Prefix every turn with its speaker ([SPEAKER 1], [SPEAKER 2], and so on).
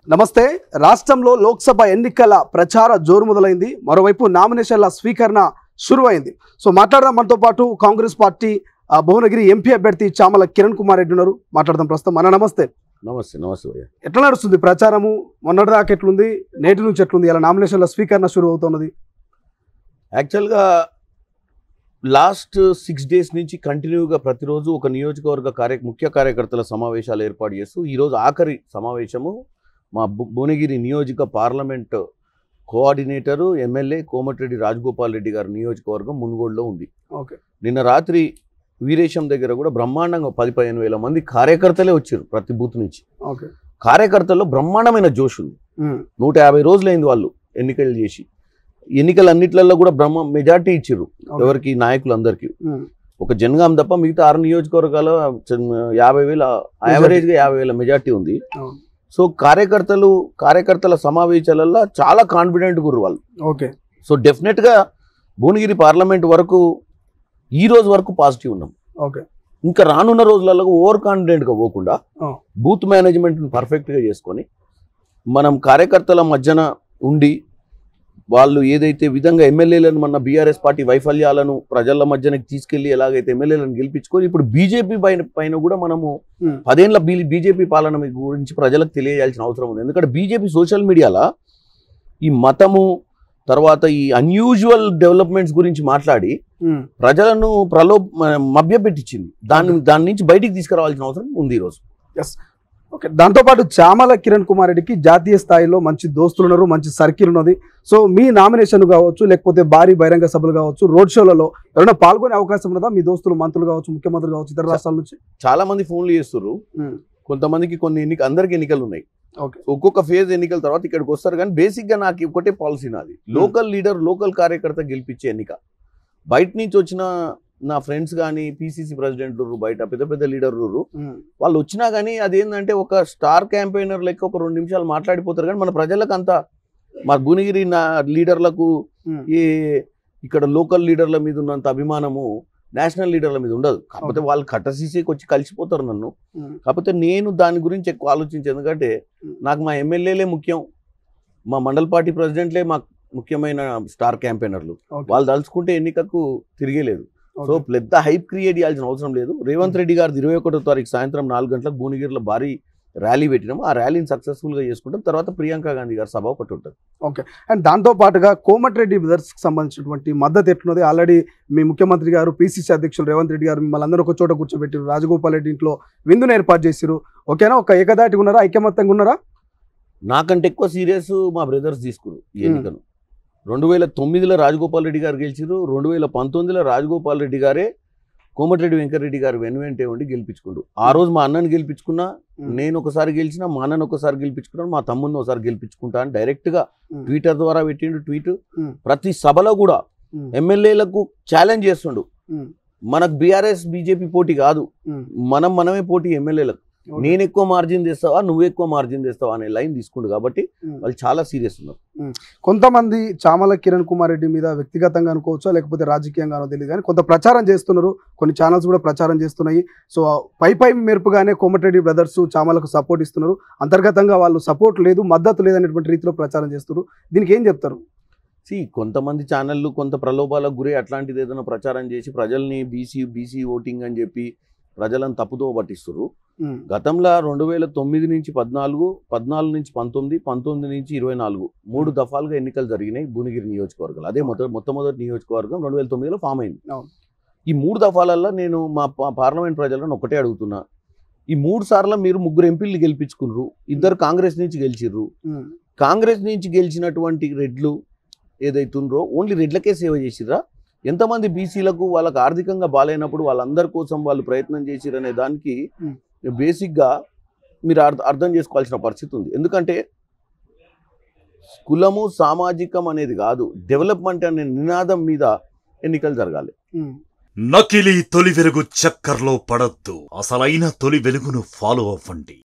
[SPEAKER 1] నమస్తే రాష్ట్రంలో లోక్సభ ఎన్నికల ప్రచార జోరు మొదలైంది మరోవైపు నామినేషన్ల స్వీకరణ శురువైంది సో మాట్లాడదాం మనతో పాటు కాంగ్రెస్ పార్టీ ఆ, భువనగిరి ఎంపీ అభ్యర్థి చామల కిరణ్ కుమార్ రెడ్డి ఉన్నారు మాట్లాడదాం ప్రస్తుతం అన్న నమస్తే
[SPEAKER 2] నమస్తే నమస్తే భయ్య
[SPEAKER 1] ఎట్లా నడుస్తుంది ప్రచారము మొన్నటిదాకా ఎట్లుంది నేటి నుంచి ఎట్లుంది ఇలా నామినేషన్ల స్వీకరణ శురు అవుతున్నది
[SPEAKER 2] యాక్చువల్గా లాస్ట్ సిక్స్ డేస్ నుంచి కంటిన్యూగా ప్రతిరోజు ఒక నియోజకవర్గ కార్య ముఖ్య కార్యకర్తల సమావేశాలు ఏర్పాటు చేస్తూ ఈరోజు ఆఖరి సమావేశము మా భు- భువనగిరి నియోజక parliament coordinator MLA Komatireddy Rajagopal Reddy గారి నియోజకవర్గం మునుగోడులో ఉంది
[SPEAKER 1] ఓకే
[SPEAKER 2] నిన్న రాత్రి వీరేశం దగ్గర కూడా బ్రహ్మాండంగా పది పదిహేను వేల మంది కార్యకర్తలే వచ్చారు ప్రతి బూత్ నుంచి
[SPEAKER 1] ఓకే
[SPEAKER 2] కార్యకర్తల్లో బ్రహ్మాండమైన జోష్ ఉంది
[SPEAKER 1] ఉమ్,
[SPEAKER 2] నూట యాభై రోజులైంది వాళ్ళు ఎన్నికలు చేసి ఎన్నికలు అన్నిట్లలో కూడా బ్రహ్మ మెజార్టీ ఇచ్చారు
[SPEAKER 1] ఓకే.
[SPEAKER 2] ఎవరికి నాయకులందరికీ
[SPEAKER 1] ఉమ్,
[SPEAKER 2] ఒక జనగాం తప్ప మిగతా ఆరు నియోజకవర్గాలు యాభై వేల యావరేజ్గా యాభై వేల మెజార్టీ ఉంది
[SPEAKER 1] అవును.
[SPEAKER 2] సో కార్యకర్తలు కార్యకర్తల సమావేశాలలో చాలా కాన్ఫిడెంట్ గురు వాళ్ళు
[SPEAKER 1] ఓకే
[SPEAKER 2] సో డెఫినెట్గా భువనగిరి పార్లమెంట్ వరకు ఈ రోజు వరకు పాజిటివ్ ఉన్నాం
[SPEAKER 1] ఓకే
[SPEAKER 2] ఇంకా రానున్న రోజులలో ఓవర్ కాన్ఫిడెంట్గా పోకుండా
[SPEAKER 1] ఆ.
[SPEAKER 2] బూత్ మేనేజ్మెంట్ని పర్ఫెక్ట్గా చేసుకొని మనం కార్యకర్తల మధ్యన ఉండి వాళ్ళు ఏదైతే విధంగా ఎమ్మెల్యేలను మన బీఆర్ఎస్ పార్టీ వైఫల్యాలను ప్రజల మధ్యనకి తీసుకెళ్లి ఎలాగైతే ఎమ్మెల్యేలను గెలిపించుకొని ఇప్పుడు బీజేపీ పైన పైన కూడా మనము
[SPEAKER 1] ఉమ్,
[SPEAKER 2] పదేళ్ల బీ బీజేపీ పాలన గురించి ప్రజలకు తెలియజేయాల్సిన అవసరం ఉంది ఎందుకంటే బీజేపీ సోషల్ మీడియాలో ఈ మతము తర్వాత ఈ అన్యూజువల్ డెవలప్మెంట్స్ గురించి మాట్లాడి
[SPEAKER 1] ఉమ్.
[SPEAKER 2] ప్రజలను ప్రలో మభ్యపెట్టించింది దాన్ని దాని నుంచి బయటికి తీసుకురావాల్సిన అవసరం ఉంది ఈరోజు
[SPEAKER 1] ఓకే దాంతోపాటు చామల కిరణ్ కుమార్ రెడ్డికి జాతీయ స్థాయిలో మంచి దోస్తులు ఉన్నారు మంచి సర్కిల్ ఉన్నది సో మీ నామినేషన్ కావచ్చు లేకపోతే భారీ బహిరంగ సభలు కావచ్చు రోడ్ షోలలో ఎవరైనా పాల్గొనే అవకాశం ఉన్నదా మీ దోస్తులు మంత్రులు కావచ్చు ముఖ్యమంత్రి కావచ్చు ఇతర రాష్ట్రాల నుంచి
[SPEAKER 2] చాలా మంది ఫోన్లు చేస్తున్నారు
[SPEAKER 1] ఉమ్,
[SPEAKER 2] కొంతమందికి కొన్ని ఎన్నిక అందరికి ఎన్నికలు ఉన్నాయి
[SPEAKER 1] ఓకే
[SPEAKER 2] ఒక్కొక్క ఫేజ్ ఎన్నికల తర్వాత ఇక్కడికి వస్తారు కానీ బేసిక్ గా నాకు ఒకటే పాలసీ నాది లోకల్ లీడర్ లోకల్ కార్యకర్త గెలిపించే ఎన్నిక బయట నుంచి వచ్చిన నా ఫ్రెండ్స్ కానీ పిసిసి ప్రెసిడెంట్లు బయట పెద్ద పెద్ద లీడర్లు
[SPEAKER 1] ఉమ్,
[SPEAKER 2] వాళ్ళు వచ్చినా కానీ అదేంటంటే ఒక స్టార్ క్యాంపెయినర్ లెక్క ఒక రెండు నిమిషాలు మాట్లాడిపోతారు కానీ మన ప్రజలకు అంత మా భువనగిరి నా లీడర్లకు
[SPEAKER 1] ఉమ్,
[SPEAKER 2] ఈ ఇక్కడ లోకల్ లీడర్ల మీద ఉన్నంత అభిమానము నేషనల్ లీడర్ల మీద ఉండదు కాకపోతే
[SPEAKER 1] Okay.
[SPEAKER 2] వాళ్ళు కట్టసీసేకి వచ్చి కలిసిపోతారు నన్ను
[SPEAKER 1] ఉమ్,
[SPEAKER 2] కాకపోతే నేను దాని గురించి ఎక్కువ ఆలోచించాను ఎందుకంటే
[SPEAKER 1] Hmm.
[SPEAKER 2] నాకు మా ఎమ్మెల్యేలే ముఖ్యం మా మండల్ పార్టీ ప్రెసిడెంట్లే మాకు ముఖ్యమైన స్టార్ క్యాంపెయినర్లు
[SPEAKER 1] ఓకే,
[SPEAKER 2] వాళ్ళు తలుచుకుంటే ఎన్నికకు తిరిగేలేదు సో
[SPEAKER 1] ఓకే.
[SPEAKER 2] పెద్ద హైప్ క్రియేట్ చేయాల్సిన అవసరం లేదు రేవంత్ రెడ్డి గారు ఇరవై ఒకటో తారీఖు సాయంత్రం నాలుగు గంటలకు భువనగిరిలో భారీ ర్యాలీ పెట్టినాము ఆ ర్యాలీని సక్సెస్ఫుల్గా చేసుకుంటాం తర్వాత ప్రియాంక గాంధీ గారి సభ ఒకటి ఉంటుంది
[SPEAKER 1] అండ్ దాంతో పాటుగా కోమటిరెడ్డి బ్రదర్స్ కి సంబంధించినటువంటి మద్దతు ఎట్లున్నది ఆల్రెడీ మీ ముఖ్యమంత్రి గారు పిసిసి అధ్యక్షులు రేవంత్ రెడ్డి గారు మిమ్మల్ని అందరూ ఒక చోట కూర్చోబెట్టారు రాజగోపాల్ రెడ్డి ఇంట్లో విందును ఏర్పాటు చేశారు ఓకేనా ఒక ఏకదాటిగా ఉన్నారా ఐకమత్యంగా ఉన్నారా
[SPEAKER 2] నాకంటే ఎక్కువ సీరియస్ మా బ్రదర్స్ తీసుకురు ఈ
[SPEAKER 1] Hmm.
[SPEAKER 2] ఎన్నికను రెండు వేల తొమ్మిదిలో రాజగోపాల్ రెడ్డి గారు గెలిచారు రెండు వేల పంతొమ్మిదిలో రాజగోపాల్ రెడ్డి గారే కోమటిరెడ్డి వెంకటరెడ్డి గారు వెనువెంటే ఉండి గెలిపించుకుండు ఆ రోజు మా అన్నని గెలిపించుకున్నా నేను ఒకసారి గెలిచినా మా అన్నను ఒకసారి గెలిపించుకున్నాను మా తమ్ముడిని ఒకసారి గెలిపించుకుంటా అని డైరెక్ట్గా
[SPEAKER 1] Hmm.
[SPEAKER 2] ట్విట్టర్ ద్వారా పెట్టిండు ట్వీట్
[SPEAKER 1] Hmm.
[SPEAKER 2] ప్రతి సభలో కూడా
[SPEAKER 1] ఉమ్,
[SPEAKER 2] ఎమ్మెల్యేలకు ఛాలెంజ్ చేస్తుండు
[SPEAKER 1] ఉమ్,
[SPEAKER 2] మనకు బీఆర్ఎస్ బీజేపీ పోటీ కాదు
[SPEAKER 1] ఉమ్,
[SPEAKER 2] మనం మనమే పోటీ ఎమ్మెల్యేలకు
[SPEAKER 1] ఓకే.
[SPEAKER 2] నేను ఎక్కువ మార్జిన్ తెస్తావా నువ్వు ఎక్కువ మార్జిన్ తెస్తావా అనే లైన్ తీసుకుండు కాబట్టి
[SPEAKER 1] ఉమ్.
[SPEAKER 2] వాళ్ళు చాలా సీరియస్ ఉన్నారు
[SPEAKER 1] కొంతమంది చామల కిరణ్ కుమార్ రెడ్డి మీద వ్యక్తిగతంగా అనుకోవచ్చా లేకపోతే రాజకీయంగానో తెలియదు కానీ కొంత ప్రచారం చేస్తున్నారు కొన్ని ఛానల్స్ కూడా ప్రచారం చేస్తున్నాయి సో పై పై మెరుపుగానే కోమటిరెడ్డి బ్రదర్స్ చామలకు సపోర్ట్ ఇస్తున్నారు అంతర్గతంగా వాళ్ళు సపోర్ట్ లేదు మద్దతు లేదనేటువంటి రీతిలో ప్రచారం చేస్తున్నారు దీనికి ఏం చెప్తారు
[SPEAKER 2] సి కొంతమంది ఛానళ్ళు కొంత ప్రలోభాలకు గురి అట్లాంటిది ఏదైనా ప్రచారం చేసి ప్రజల్ని బీసీ బీసీ ఓటింగ్ అని చెప్పి ప్రజలను తప్పుదో పట్టిస్తారు
[SPEAKER 1] ఉమ్,
[SPEAKER 2] గతంలో రెండు వేల తొమ్మిది నుంచి పద్నాలుగు పద్నాలుగు నుంచి పంతొమ్మిది పంతొమ్మిది నుంచి ఇరవై నాలుగు మూడు దఫాలుగా ఎన్నికలు జరిగినాయి భువనగిరి నియోజకవర్గాలు అదే మొత్తం మొట్టమొదటి నియోజకవర్గం రెండు వేల తొమ్మిదిలో ఫామ్ అయింది
[SPEAKER 1] అవును.
[SPEAKER 2] ఈ మూడు దఫాలల్లో నేను మా పా- పార్లమెంట్ ప్రజలను ఒకటే అడుగుతున్నా ఈ మూడు సార్లు మీరు ముగ్గురు ఎంపీలు గెలిపించుకున్నారు ఇద్దరు కాంగ్రెస్ నుంచి గెలిచిర్రు
[SPEAKER 1] ఉమ్,
[SPEAKER 2] కాంగ్రెస్ నుంచి గెలిచినటువంటి రెడ్లు ఏదైతుండ్రో ఓన్లీ రెడ్లకే సేవ చేసిర్రా ఎంతమంది బీసీలకు వాళ్ళకి ఆర్థికంగా బాగాలేనప్పుడు వాళ్ళందరి కోసం వాళ్ళు ప్రయత్నం చేసిరనే దానికి
[SPEAKER 1] Hmm.
[SPEAKER 2] బేసిక్గా మీరు అర్థ అర్థం చేసుకోవాల్సిన పరిస్థితి ఉంది ఎందుకంటే కులము సామాజికం అనేది కాదు డెవలప్మెంట్ అనే నినాదం మీద ఎన్నికలు జరగాలి
[SPEAKER 1] ఉమ్.
[SPEAKER 3] నకిలీ తొలి వెలుగు చక్కర్లో పడొద్దు అసలైన తొలి వెలుగును ఫాలో అవ్వండి